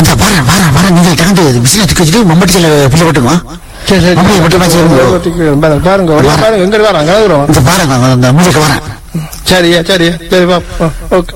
இந்த வார வார வார நீங்கள் தகுந்த பிசினஸ் வச்சுட்டு மம்பட்டி சில பிள்ளை போட்டுங்க சரி சரி மம்பட்டி மட்டுமா செய்யுங்க பாருங்க பாருங்க வெளிய பாருங்க எங்க வராங்க கிளம்புறோம் இந்த பாருங்க இந்த மூலிகை வரேன் சரியா சரியா சரி வா வா, ஓகே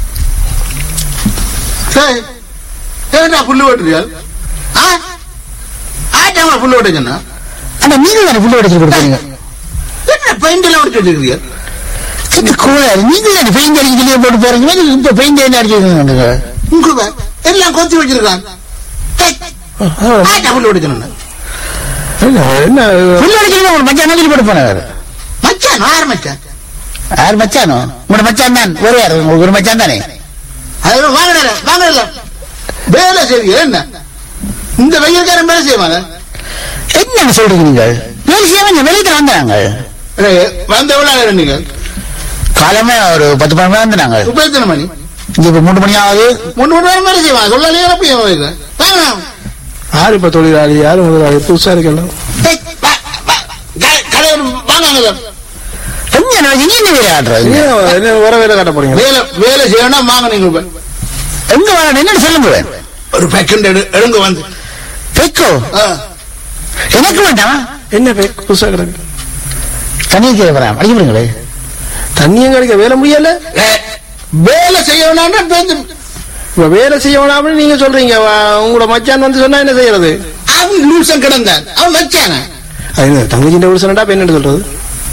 சரி ஏன்டா புல்லு ஓட்டுறியா ஆ ஆட்டாமா புல்லு ஓட்டுச்சுன்னா ஆனா நீங்கள் தானே புள்ளை உடைச்சு கொடுக்குறீங்க என்ன பெயிண்ட் எல்லாம் ஓட்டு வச்சிருக்கியா இந்த கோளாறு நீங்கள் தானே பெயிண்ட் அடிக்கிறீங்க போட்டு போறீங்க இப்ப பெயிண்ட் என்ன அடிக்கிறீங்க உங்க எல்லாம் கொத்தி வச்சிருக்கான் டேய், ஆட்டா புல்லு ஓட்டுச்சுன்னா என்ன என்ன புள்ளை அடிக்கிறீங்க ஒரு மச்சான் சொல்லி போட்டு போனாரு மச்சான் யார் மச்சான் யார் மச்சானோ உங்களோட மச்சான் தான் ஒரு யார் உங்களுக்கு ஒரு மச்சான் தானே அது வாங்கல வாங்கல வேலை செய்வீங்க என்ன இந்த வெயில்காரன் வேலை செய்வாங்க என்ன சொல்றீங்க நீங்கள் வேலை செய்யாம வெளியில வந்தாங்க வந்த எவ்வளவு நீங்க காலமே ஒரு பத்து பன்னெண்டு மணி வந்தாங்க இப்ப எத்தனை மணி இங்க இப்ப மூணு மணி ஆகுது மூணு மணி நேரம் வேலை செய்வாங்க சொல்லலையே எப்படி வாங்க யாரு இப்ப தொழிலாளி யாரு முதலாளி புதுசா இருக்கலாம் டேய், வா, வா, க- கடையில வாங்க என்ன நீங்க என்ன வேலை ஆடுறது ஏன் என்ன வர வேலை காட்ட போறீங்க வேலை வேலை செய்யணும் வாங்க நீங்க இப்ப. எங்க வரணும் என்னன்னு சொல்லுங்க ஒரு பேக்கெண்ட் எடு எடுங்க வந்து பெக்கோ ஆ. எனக்கு வேண்டாம் என்ன பேக் புதுசா கிடக்கு தண்ணி கேட்கறேன் அடிக்கிறீங்களே தண்ணியும் கிடைக்க வேலை முடியல ஏ, வேலை செய்யணும்னா பேருந்து இப்ப வேலை செய்ய வேணாம் அப்படின்னு நீங்க சொல்றீங்க வா- உங்களோட மச்சான் வந்து சொன்னா என்ன செய்யறது அவன் லூசன் கிடந்தான் அவன் வச்சாங்க அது என்ன தங்கச்சிண்ட ஒரு சொன்னா இப்ப என்ன சொல்றது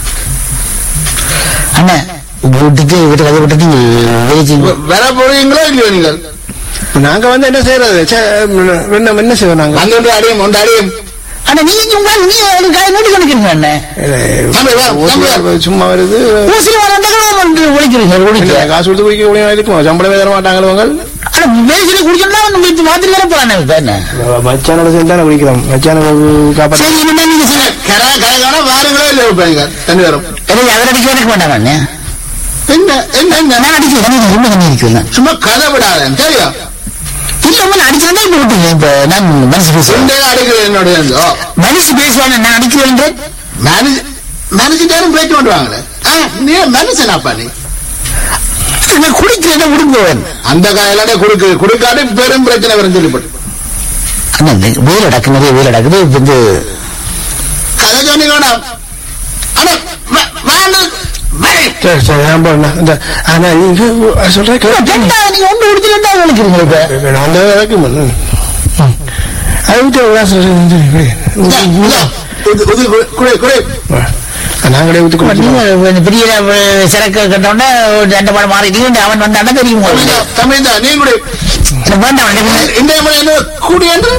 அண்ணன் விட்டுட்டு விட்டு கதை விட்டுட்டு வேலை செய்யுங்க வர போறீங்களோ இல்லையோ நீங்கள் இப்ப நாங்க வந்து என்ன செய்யறது சே, என்ன என்ன செய்வோம் நாங்க வந்து அடியும் ஒன்று அடியும் அண்ணா நீங்க உங்க நீங்க ஒரு காய் நோட்டி கணக்கிறீங்க அண்ணன் தம்பி, வா, தம்பி, வா. சும்மா வருது ஊசி வர வந்து ஒழிக்கிறீங்க என்ன, ஒழிக்க காசு கொடுத்து குடிக்க முடியும் இருக்கும் சம்பளமே தர மாட்டாங்களோ அவங்க ஆனா வேலை செய்ய குடிக்கணும்னா நம்ம இப்ப மாதிரி வர போறானே இப்ப என்ன மச்சானோட சேர்ந்து தானே குடிக்கிறோம் மச்சான காப்பாற்ற சரி என்ன நீங்க செய்ய கரா கரகான வாருங்களோ இல்லையோ இப்ப நீங்க தண்ணி வரும் எனக்கு அவர் அடிக்க எனக்கு வேண்டாம் அண்ணன் என்ன என்ன என்ன நான் அடிக்க தண்ணி ரொம்ப தண்ணி அடிக்கிறேன் சும்மா கதை விடாத தெரியும் இல்ல உங்க அடிக்கிறதா இப்ப விட்டுங்க இப்ப நான் மனசு பேசுவேன் இந்த அடிக்கிறது என்னோட சேர்ந்து. ஓ மனசு பேசுவாங்க நான் அடிக்கிறேன் மேனேஜ் மேனேஜிட்டாரும் பேச்சு பண்ணுவாங்களே ஆ, நீ மனுஷனாப்பா நீ நான் குடிக்கிறத விடுங்குவேன் அந்த காலையில குடுக்கு குடுக்காடு பெரும் பிரச்சனை வரும் சொல்லிப்பட்டு அண்ணா இந்த வேலை நடக்கு நிறைய வேலை நடக்குது இப்ப வந்து கதை சொன்னீங்க வேணாம் ஆனா வ- வான்னு வரை. சரி சரி நான் போறேன். இந்த ஆனா நீங்க சொல்றேன் ரெண்டா நீங்க ஒன்று குடிச்சு ரெண்டா விളിக்கிறீங்க இப்ப அந்த வரைக்கும் அதை விட்டு ஒரு வாசல் சரி, சரி, இந்தா, இந்தா, உது- உது, குடு, குடு, குடு. நாங்களே ஊத்தி இப்ப குடிச்சிடுவோம். நீங்க இந்த பெரிய அஹ், சரக்கு கட்டோன்னே ரெண்டு பாடம் மாறிட்டீங்க அவன் வந்தாண்டா தெரியும் தமிழ்தா, உங்களுக்கு. தமிழ்தா, நீ குடு. எனக்கு வேண்டாம் எனக்கு இந்த முறை என்ன கூடி என்று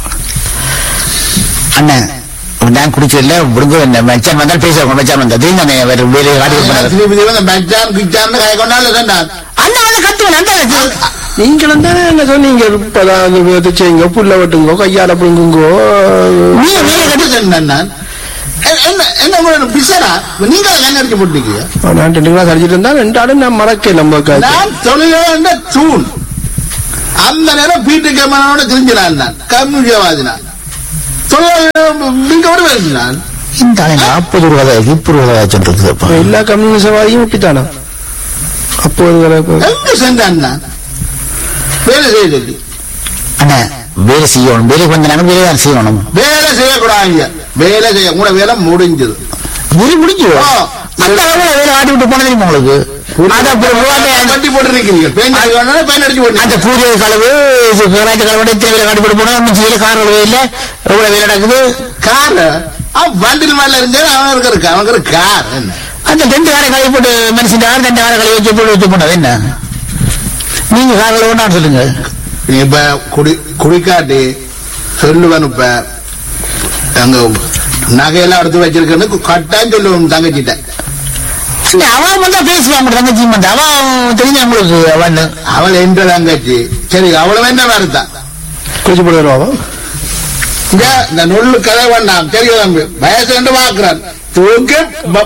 அண்ணன் நான் குடிச்சதில்ல விடுங்க இந்த மச்சான் வந்தால் பேசுவாங்க மச்சான் வந்தா தெரியும் தானே வேற வேலையை காட்டி கொடுப்பாரு. திருப்பதி வந்து மச்சான் கிச்சான்னு கை கொண்டாலும் ரெண்டான் அண்ணன் வந்து கத்துவேன் அந்த நீங்களும் தானே என்ன சொன்னீங்க இப்பதான் அந்த விதத்தை செய்யுங்க புல்ல வெட்டுங்கோ கையால பிடுங்குங்கோ நீ வேலை கட்டு சொன்னேன் நான் எ- என்ன என்ன உங்களோட பிசரா நீங்க கண்ணு அடிச்சு போட்டீங்க நான் ரெண்டு கிளாஸ் அடிச்சிட்டு இருந்தா ரெண்டு ஆடு நான் மறக்க நம்ம காய்ச்சி. நான் தொழில தூண் அந்த நேரம் பீட்டு கம்மனோட தெரிஞ்சினான் நான் கம்யூனியவாதி நான் தொழில் வருவேன் நான் இந்த ஆளு நாற்பது ரூபா முப்பது ரூபா சொல்றது இப்ப எல்லா கம்யூனிசவாதியும் விட்டுட்டானா அப்போது வரை இப்ப- எங்க சென்றான் நான் வேலை செய்ய சொல்லி அண்ணா வேலை செய்யணும் வேலைக்கு வந்தாங்க வேலை தான் செய்யணும் வேலை செய்யக்கூடாது வேலை செய்ய கூட வேலை முடிஞ்சது வேலை முடிஞ்சு ஆ. அந்த அளவுல வேலை ஆட்டி விட்டு போன தெரியுமா உங்களுக்கு அது அப்புறம் ரூபாய் கட்டி போட்டு நிக்கிறீங்க பெயின் அடிச்சு பெயின் அடிச்சு அந்த போட்டு கூடிய கலவு கராய்ச்சி கலவோட இத்தனை வேலை காட்டி போட்டு போனா ஒன்றும் செய்யல கார் அளவு இல்லை எவ்வளவு வேலை நடக்குது கார் அவன் வண்டில் மேல இருந்தே அவன் இருக்கிற அவன் இருக்கிற கார் என்ன அந்த ரெண்டு காரை கழுவி போட்டு மனுஷன் கார் ரெண்டு காரை கழுவி வச்சு போட்டு வச்சு போனது என்ன நீங்க கார் கழுவுனான்னு சொல்லுங்க நீ இப்ப குடி குடிக்காட்டி சொல்லுவேன் இப்ப அங்க நகையெல்லாம் எடுத்து வச்சிருக்கேன்னு கட்டாயம் சொல்லுவேன் தங்கச்சிட்ட இல்ல, அவன் வந்தா பேசுவான் உங்க தங்கச்சி வந்து அவன் தெரிஞ்ச உங்களுக்கு அவன் அவள் என்ற தங்கச்சி சரி அவ்வளவு என்ன வருத்தான் குளிச்சு போட்டு வருவாவா இங்க இந்த நொல்லு கதை வேண்டாம் தெரியும் தம்பி வயசு கண்டு பாக்குறான் தூக்கு ப-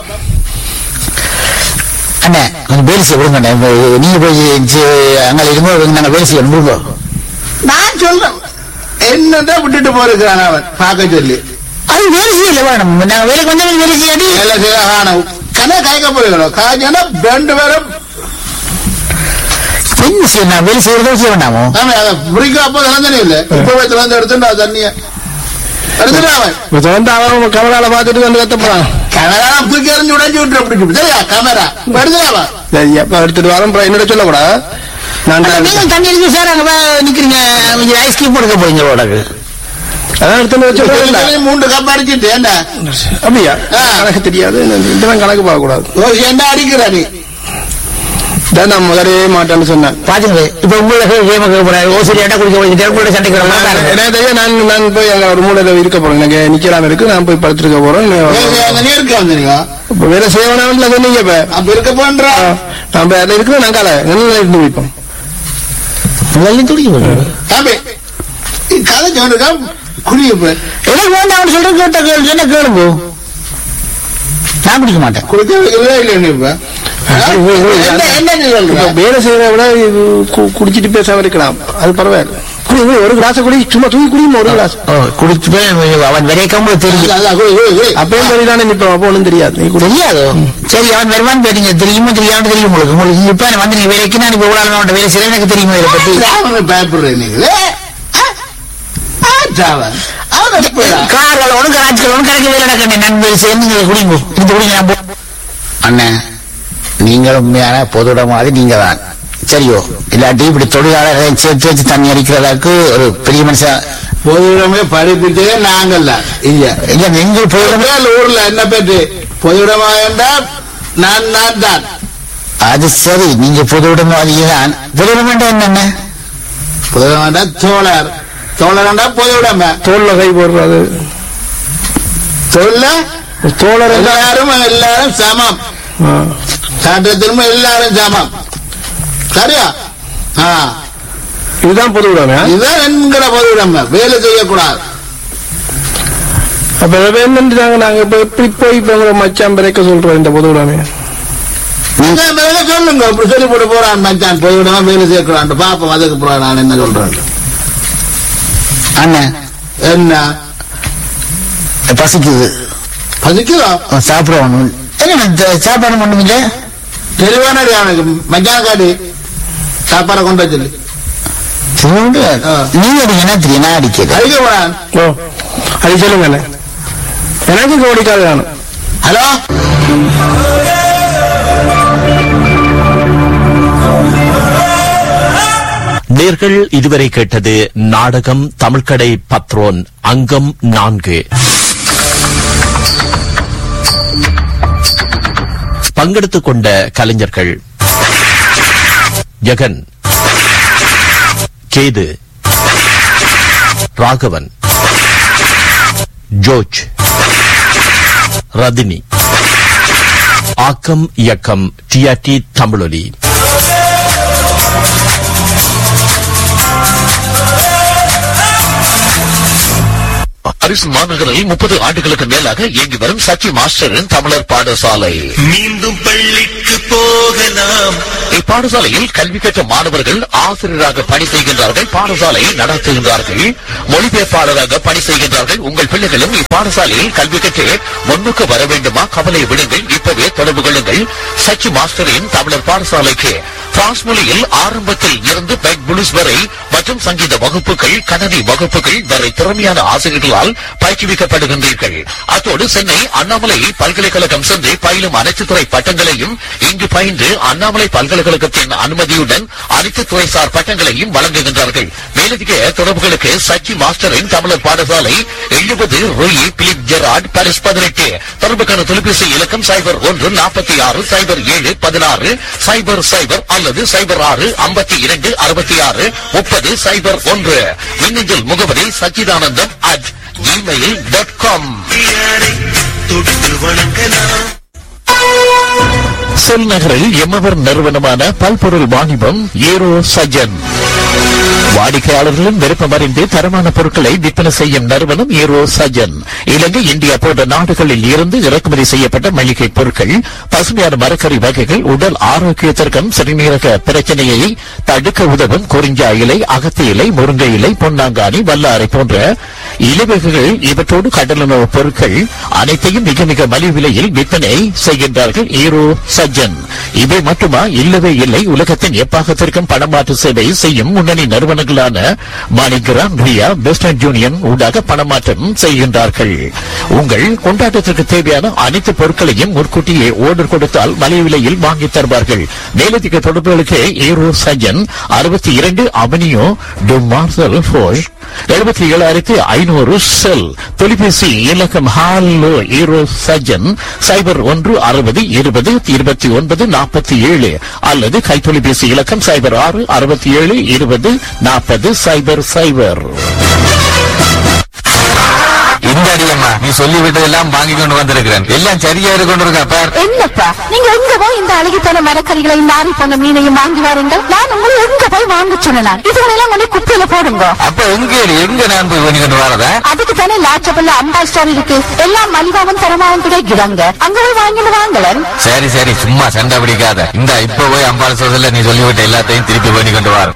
அண்ணே கொஞ்சம் வேலை செய்ய விடுங்க அண்ணே. இப்ப நீங்க போய் சி- அங்க இருங்க நாங்க வேலை செய்யணும் விடுங்க நான் சொல்றேன் என்னதான் விட்டுட்டு போயிருக்கிறான் அவன் பார்க்க சொல்லி அது வேலை செய்யல வேணும் நாங்க வேலைக்கு வந்தா வேலை செய்யாடி வேலை செய்ய காணும் கதை காய்க்க போயிருக்கிறோம் காய்ச்சனா ரெண்டு பேரும் என்ன செய்யணும் வேலை செய்யறதோ செய்ய வேண்டாமோ ஆமா அதை பிடிக்க அப்போ திறந்தனே இல்லை இப்பவே திறந்து எடுத்துட்டா தண்ணிய எடுத்துட்டா அவன் இப்ப திறந்து அவன் கமலால பார்த்துட்டு வந்து கத்தப்படான் கேமரா தூக்கி எறிஞ்சு உடைஞ்சு விட்டு அப்படி சரியா கேமரா இப்ப எடுத்துட்டாவா சரி அப்ப எடுத்துட்டு வரேன் அப்புறம் என்னோட சொல்லக்கூடாது நான் தான் நீங்க தண்ணி அடிச்சு சார் அங்க போய் நிக்கிறீங்க ஐஸ்கிரீம் கொடுக்க போறீங்க உடக்கு அதான் எடுத்துட்டு வச்சு மூன்று கப் அடிச்சிட்டு ஏண்டா அப்படியா ஆ. கணக்கு தெரியாது இதெல்லாம் கணக்கு பார்க்க கூடாது ஓ என்ன அடிக்கிற நீ இதான் நான் முதலே மாட்டேன்னு சொன்னேன் பாத்துங்க இப்ப உங்களுக்கு கேம கேட்க போறாரு ஓசரி ஏட்டா குடிக்க போறீங்க உங்களோட சண்டைக்கு வர மாட்டாரு எனக்கு தெரியும் நான் நான் போய் அங்க ஒரு மூலையில இருக்க போறேன் எனக்கு நிக்கலாம் இருக்கு நான் போய் படுத்திருக்க போறேன் அங்க நீ இருக்க வந்தீங்க இப்ப வேலை செய்யணும் சொன்னீங்க இப்ப அப்ப இருக்க போன்றா ஆ, நான் போய் அதுல இருக்கிறேன் நான் காலை நல்லா இருந்து வைப்போம் நல்லா துடிக்க போறாரு தம்பி நீ கதை சொல்லிருக்கா குடிய போய் எனக்கு வேண்டாம் சொல்ற கேட்ட கேள்வி என்ன கேளுங்க நான் குடிக்க மாட்டேன் குடிக்க வைக்கிறதே இல்லை நீ இப்ப என்ன என்ன நீ இப்ப சொல்ற வேலை செய்யறத விட இது கு- குடிச்சிட்டு பேசாம இருக்கலாம் அது பரவாயில்ல குடி குடி, ஒரு கிளாஸ் குடி சும்மா தூக்கி குடியும் ஒரு கிளாஸ் ஓ, குடிச்சு போய் அவன் விரைக்கும் போது தெரியும் அதான், குடி, குடி, குடி. அப்பயும் சரிதானே நிப்போம் அப்போ ஒண்ணும் தெரியாது நீ குடி தெரியாதோ சரி அவன் வருவான்னு கேட்டீங்க தெரியுமோ தெரியாம தெரியும் உங்களுக்கு உங்களுக்கு இப்ப நான் வந்து நீங்க வேலைக்கு நான் இப்ப இவ்வளவு நாள் வேலை செய்யறேன் எனக்கு தெரியுமா இதை பத்தி ராவணன் பயப்படுறேன் நீங்களே ஆ? ஆ, ராவணன். அவன் எப்படிடா? கார்களோடும் கராச்சிகளோடும் கணக்கு வேலை நடக்கணும் நண்பர் சேர்ந்து நீங்க குடிங்க இந்த குடிங்க நான் போ- அண்ணன் நீங்கள் உண்மையான பொதுட மாதிரி நீங்க தான் சரியோ இல்லாட்டி இப்படி தொழிலாளர்களை சேர்த்து வச்சு தண்ணி அடிக்கிறதாக்கு ஒரு பெரிய மனுஷன் பொதுவிடமே படிப்பிட்டே நாங்கல்ல இல்ல இல்ல நீங்கள் பொதுடமே மேல் ஊர்ல என்ன பேட்டு பொதுவிடமா என்றால் நான் நான் தான் அது சரி நீங்க பொதுவிடமாதிரி தான் பொதுவிடம் என்னென்ன பொதுவிடமாண்டா தோழர் தோழர்ண்டா பொதுவிடமை தோல்ல கை போடுறது சொல்ல தோழர் என்ன? எல்லாரும் எல்லாரும் சமம் ஆ. சட்டத்திலும் எல்லாரும் சமம் சரியா ஆ இதுதான் பொது விடாம இதுதான் என்கிற பொதுவிடமை வேலை செய்யக்கூடாது அப்ப இதை என்னன்றாங்க நாங்க இப்ப எப்படி போய் இப்ப உங்களை மச்சான் பிறக்க சொல்றோம் இந்த பொது விடாம நீங்க வேலை சொல்லுங்க இப்படி சொல்லி போட்டு போறான் மச்சான் பொதுவிடமா வேலை செய்யக்கூடாது பாப்போம் அதுக்கு போறேன் நான் என்ன சொல்றேன் அண்ணன் என்ன பசிக்குது பசிக்குதோ சாப்பிடணும் என்ன இந்த சாப்பாடு ஒண்ணும் இல்லை தெளிவானடி அவனுக்கு மச்சான் காடி சாப்பாடை கொண்டு வச்சு சிவனுண்டு ஆ. நீங்க அடிக்க என்ன தெரியும் நான் அடிக்கிறது அடிக்க போறான் ஓ அது சொல்லுங்க அண்ணே. எனக்கு கோடிக்காது வேணும் ஹலோ நேர்கள் இதுவரை கேட்டது நாடகம் தமிழ்கடை பத்ரோன் அங்கம் நான்கு பங்கெடுத்துக் கொண்ட கலைஞர்கள் ஜெகன் கேது ராகவன் ஜோர்ஜ் ரதினி ஆக்கம் இயக்கம் டிஆர்டி தமிழொலி அரிசி மாநகரில் முப்பது ஆண்டுகளுக்கு மேலாக இயங்கி வரும் சச்சி மாஸ்டரின் தமிழர் பாடசாலை மீண்டும் பள்ளிக்கு போகலாம் இப்பாடசாலையில் கல்வி கற்ற மாணவர்கள் ஆசிரியராக பணி செய்கின்றார்கள் பாடசாலை நடத்துகின்றார்கள் மொழிபெயர்ப்பாளராக பணி செய்கின்றார்கள் உங்கள் பிள்ளைகளும் இப்பாடசாலையில் கல்வி கற்று முன்னுக்கு வர வேண்டுமா கவலை விடுங்கள் இப்பவே தொடர்பு கொள்ளுங்கள் சச்சி மாஸ்டரின் தமிழர் பாடசாலைக்கு பிரான்ஸ் மொழியில் ஆரம்பத்தில் இருந்து பெக் புலிஸ் வரை மற்றும் சங்கீத வகுப்புகள் கணனி வகுப்புகள் வரை திறமையான ஆசிரியர்களால் பயிற்றுவிக்கப்படுகின்றீர்கள் அத்தோடு சென்னை அண்ணாமலை பல்கலைக்கழகம் சென்று பயிலும் அனைத்து துறை பட்டங்களையும் இங்கு பயின்று அண்ணாமலை பல்கலைக்கழகத்தின் அனுமதியுடன் அனைத்து துறைசார் பட்டங்களையும் வழங்குகின்றார்கள் மேலதிக தொடர்புகளுக்கு சச்சி மாஸ்டரின் தமிழர் பாடசாலை எழுபது ரூயி பிலிப் ஜெராட் பாரிஸ் பதினெட்டு தொடர்புக்கான தொலைபேசி இலக்கம் சைபர் ஒன்று நாற்பத்தி ஆறு சைபர் ஏழு பதினாறு சைபர் சைபர் அல்லது சைபர் ஆறு ஐம்பத்தி இரண்டு அறுபத்தி ஆறு முப்பது சைபர் ஒன்று மின்னஞ்சல் முகவரி Sachchidanandam at Gmail dot com யாரை தொட்டு வணங்கலாம் செல் நகரில் எம்மவர் நிறுவனமான பல்பொருள் வாணிபம் ஏரோ சஜன் வாடிக்கையாளர்களின் விருப்பம் அறிந்து தரமான பொருட்களை விற்பனை செய்யும் நிறுவனம் ஏரோ சஜன் இலங்கை இந்தியா போன்ற நாடுகளில் இருந்து இறக்குமதி செய்யப்பட்ட மளிகை பொருட்கள் பசுமையான மரக்கறி வகைகள் உடல் ஆரோக்கியத்திற்கும் சிறுநீரக பிரச்சனையை தடுக்க உதவும் குறிஞ்சா இலை அகத்தி இலை முருங்கை இலை பொன்னாங்கானி வல்லாரை போன்ற இலவகைகள் இவற்றோடு கடலுணவு பொருட்கள் அனைத்தையும் மிக மிக மலிவு விலையில் விற்பனை செய்கின்றார்கள் ஈரோ சஜ்ஜன் இவை மட்டுமா இல்லவே இல்லை உலகத்தின் எப்பாகத்திற்கும் பணமாற்று சேவை செய்யும் முன்னணி நிறுவனங்களான மாணிகிராம் ரியா வெஸ்டர்ன் யூனியன் ஊடாக பணமாற்றம் செய்கின்றார்கள் உங்கள் கொண்டாட்டத்திற்கு தேவையான அனைத்து பொருட்களையும் முன்கூட்டியே ஓர்டர் கொடுத்தால் மலிவு விலையில் வாங்கி தருவார்கள் மேலதிக தொடர்புகளுக்கு ஈரோ சஜ்ஜன் அறுபத்தி இரண்டு அவனியோ டு மார்சல் ஃபோஷ் எழுபத்தி ஏழாயிரத்தி ஐநூறு செல் தொலைபேசி இலக்கம் ஹாலோ ஈரோ சஜன் சைபர் ஒன்று அறுபது இருபது இருபத்தி ஒன்பது நாற்பத்தி ஏழு அல்லது கைத்தொலைபேசி இலக்கம் சைபர் ஆறு அறுபத்தி ஏழு இருபது நாற்பது சைபர் சைபர் இந்த அடியம்மா நீ சொல்லி விட்டதெல்லாம் வாங்கி கொண்டு வந்திருக்கிறேன் எல்லாம் சரியா இருக்கு கொண்டு இருக்கா பார் என்னப்பா நீங்க எங்க போய் இந்த அழுகி போன மரக்கறிகளை நாரி போன மீனையும் வாங்கி வாருங்கள் நான் உங்களை எங்க போய் வாங்க சொன்னேன் இதுகளெல்லாம் கொண்டு குப்பையில போடுங்க அப்ப எங்க எங்க நான் போய் பண்ணி கொண்டு வரதா அதுக்கு தானே லாச்சபல்ல அம்பா ஸ்டோர் இருக்கு எல்லாம் மலிவாவும் தரமாவும் கிடைக்கிறாங்க அங்க போய் வாங்கிட்டு வாங்கலன் சரி சரி சும்மா சண்டை பிடிக்காத இந்த இப்ப போய் அம்பாள் சோதல நீ சொல்லிவிட்ட எல்லாத்தையும் திருப்பி பண்ணி கொண்டு வர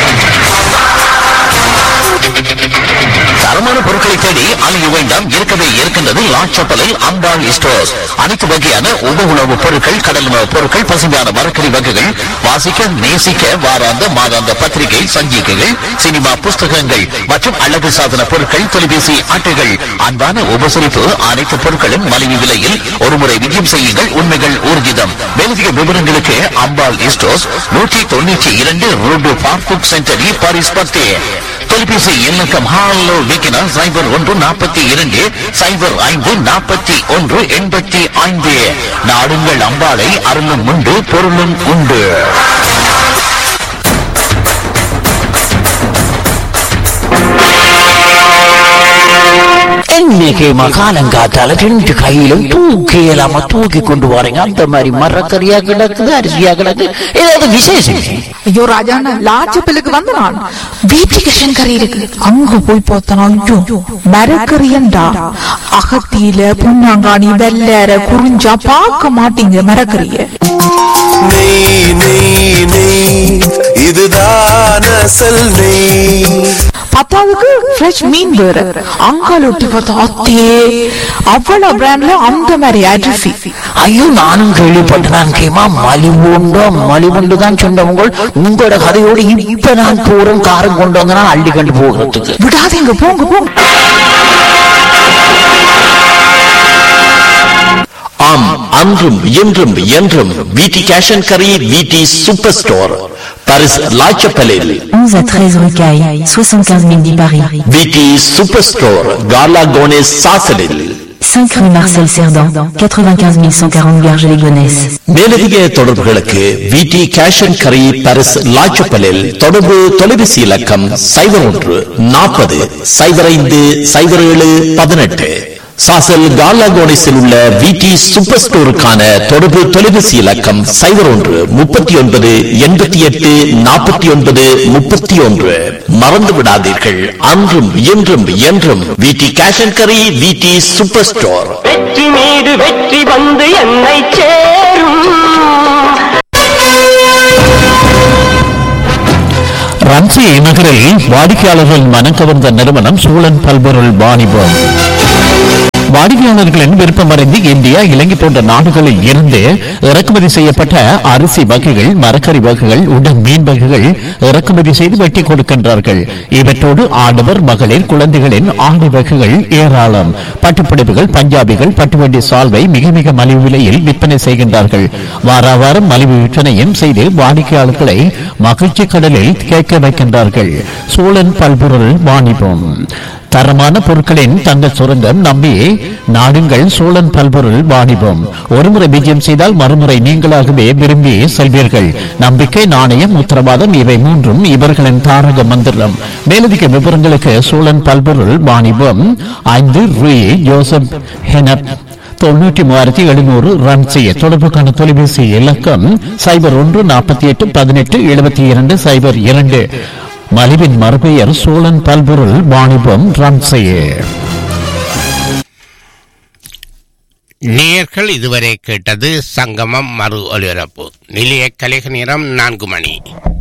தரமான பொருட்களை தேடி அலைய வேண்டாம் இருக்கவே இருக்கின்றது லாச்சப்பலில் அம்பாள் ஸ்டோர்ஸ் அனைத்து வகையான உப உணவுப் பொருட்கள் கடல் உணவுப் பொருட்கள் பசுமையான மரக்கறி வகைகள் வாசிக்க நேசிக்க வாராந்த மாதாந்த பத்திரிகை சஞ்சிகைகள் சினிமா புஸ்தகங்கள் மற்றும் அழகு சாதன பொருட்கள் தொலைபேசி அட்டைகள் அன்பான உபசரிப்பு அனைத்து பொருட்களும் மலிவு விலையில் ஒருமுறை விஜயம் செய்யுங்கள் உண்மைகள் ஊர்ஜிதம் மேலதிக விவரங்களுக்கு அம்பாள் ஸ்டோர்ஸ் நூற்றி தொண்ணூற்றி இரண்டு ரோடு பார்புக் சென்டரி பாரிஸ் பத்தே தொலைபேசி இலக்கம் ஹாலோ விக்கினா சைபர் ஒன்று நாற்பத்தி இரண்டு சைபர் ஐந்து நாற்பத்தி ஒன்று எண்பத்தி ஐந்து நாடுங்கள் அம்பாளை அருளும் உண்டு பொருளும் உண்டு இன்னைக்கு மகாலங்காத்தால ரெண்டு கையிலும் தூக்கி இல்லாம தூக்கி கொண்டு வரீங்க அந்த மாதிரி மரக்கறியா கிடக்குது அரிசியா கிடக்கு ஏதாவது விசேஷம் ஐயோ ராஜாண்ணா லாச்சப்பிலுக்கு வந்து நான் வீட்டுக்கு கறி இருக்கு அங்க போய் பார்த்தனா ஐயோ மரக்கறியண்டா அகத்தியில புண்ணாங்காணி வெள்ளற குறிஞ்சா பார்க்க மாட்டீங்க மரக்கறிய நெய் நெய் நெய் இதுதான் அசல் நெய் பத்தாவதுக்கு ஃப்ரெஷ் மீன் வேற அங்கால ஒட்டி பார்த்தா அத்தே அவ்வளவு பிராண்ட்ல அந்த மாதிரி அரிசி ஐயோ நானும் கேள்விப்பட்டேன் கேமா மலிவுண்டோ மலிவுண்டு தான் சொன்னவங்க உங்களோட கதையோடு இப்ப நான் போறேன் காரம் கொண்டு வந்தனா அள்ளி கண்டு போகிறதுக்கு விடாதீங்க போங்க போங்க ஆம் அன்றும் இன்றும் என்றும் விடி கேஷ் அண்ட் கரி விடி சூப்பர் ஸ்டோர் பாரிஸ் லாச்சப்பலில் 11 à 13 rue Caille, 75 010 Paris. விடி சூப்பர் ஸ்டோர் கார்லா கோனேஸ் சாசலில் 5 rue Marcel Cerdan, 95 140 Garges-les-Gonesse. மேலதிக தொடர்புகளுக்கு விடி கேஷ் அண்ட் கரி பாரிஸ் லாச்சப்பலில் தொடர்பு தொலைபேசி இலக்கம் சைபர் ஒன்று நாற்பது சைபர் ஐந்து சைபர் ஏழு பதினெட்டு சாசல் கார்லாகோனிஸில் உள்ள விடி சூப்பர் ஸ்டோருக்கான தொடர்பு தொலைபேசி இலக்கம் சைபர் ஒன்று முப்பத்தி ஒன்பது எண்பத்தி எட்டு நாற்பத்தி ஒன்பது முப்பத்தி ஒன்று மறந்து விடாதீர்கள் அன்றும் இன்றும் என்றும் விடி கேஷ் அண்ட் கரி விடி சூப்பர் ஸ்டோர் வெற்றி மீது வெற்றி வந்து என்னை சேரும் ரன்சி நகரில் வாடிக்கையாளர்கள் மனம் கவர்ந்த நிறுவனம் சூழன் பல்பொருள் வாணிபம் வாடிக்கையாளர்களின் விருப்பமறிந்து இந்தியா இலங்கை போன்ற நாடுகளில் இருந்து இறக்குமதி செய்யப்பட்ட அரிசி வகைகள் மரக்கறி வகைகள் உடன் மீன் வகைகள் இறக்குமதி செய்து வெட்டி கொடுக்கின்றார்கள் இவற்றோடு ஆடவர் மகளிர் குழந்தைகளின் ஆடை வகைகள் ஏராளம் பட்டுப்பிடிப்புகள் பஞ்சாபிகள் பட்டுவண்டி சால்வை மிக மிக மலிவு விலையில் விற்பனை செய்கின்றார்கள் வார வாரம் மலிவு விற்பனையும் செய்து வாடிக்கையாளர்களை மகிழ்ச்சி கடலில் கேட்க வைக்கின்றார்கள் சூழன் பல்பொருள் வாணிபம் தரமான பொருட்களின் தங்க சுரங்கம் நம்பி நாடுங்கள் சோழன் பல்பொருள் வாணிபம் ஒருமுறை விஜயம் செய்தால் மறுமுறை நீங்களாகவே விரும்பி செல்வீர்கள் நம்பிக்கை நாணயம் உத்தரவாதம் இவை மூன்றும் இவர்களின் தாரக மந்திரம் மேலதிக விவரங்களுக்கு சோழன் பல்பொருள் வாணிபம் ஐந்து ரூ ஜோசப் ஹெனப் தொண்ணூற்றி மூவாயிரத்தி எழுநூறு ரன் செய்ய தொடர்புக்கான தொலைபேசி இலக்கம் சைபர் ஒன்று நாற்பத்தி எட்டு பதினெட்டு எழுபத்தி இரண்டு சைபர் இரண்டு மலிவின் மறுபெயர் சோழன் பல்பொருள் வாணிபம் ரன் செய்ய நேயர்கள் இதுவரை கேட்டது சங்கமம் மறு ஒலிபரப்பு நிலைய கலைக நேரம் நான்கு மணி